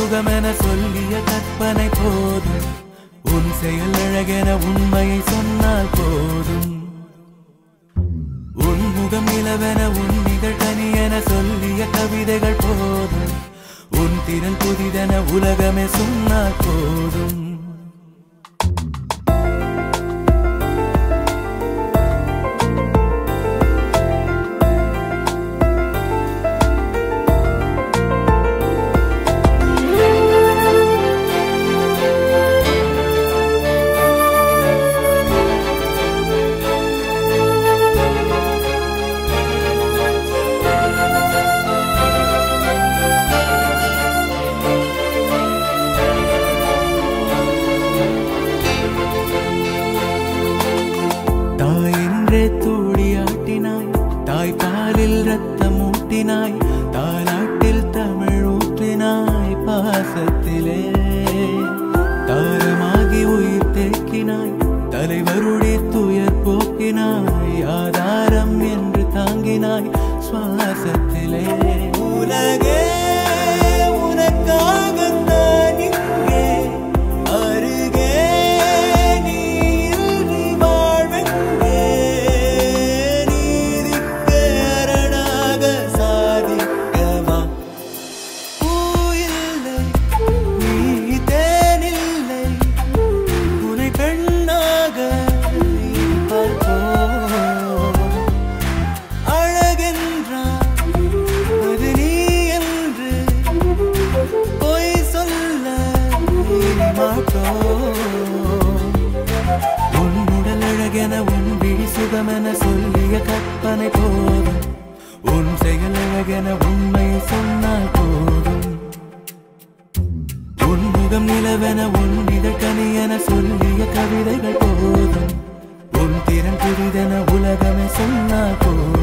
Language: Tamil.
சுகமென சொல்லிய கற்பனை போதும் உன் செயல் அழகென உண்மையை சொன்னால் போதும் உன் முகம் நிலவென உன் நிகழ் என சொல்லிய கவிதைகள் போதும் உன் திறன் புதிதென உலகமே சொன்னால் போதும் தாய் என்றே தூளியாட்டினாய் தாய் பாலில் ரத்தம் ஊட்டினாய் தாலாட்டில் தமிழ் ஊற்றினாய் பாசத்திலே தாரமாகி உயிர் தேக்கினாய் தலைவருடைய துயர் போக்கினாய் ஆதாரம் என்று தாங்கினாய் சுவாசத்திலே உலகே உனக்காகத்தான் இங்கே அருகே நீ இன்றி வாழ்வெங்கே நீதிக்கு அரணாக சாதிக்கவா பூ இல்லை நீ தேனில்லை உனை பெண்ணாக பார்ப்போம் அழகென்றால் அது நீ என்று பொய் சொல்ல இனி மாட்டோம் உன் உடல் அழகென உன் விழி சுகமென சொல்லிய கற்பனை போதும் உன் செயல் அழகென உண்மையை சொன்னால் போதும் உன் முகம் நிலவென உன் இதழ்கனி என சொல்லிய கவிதைகள் போதும் உன் திறன் புரிதென உலகமே சொன்னால் போதும்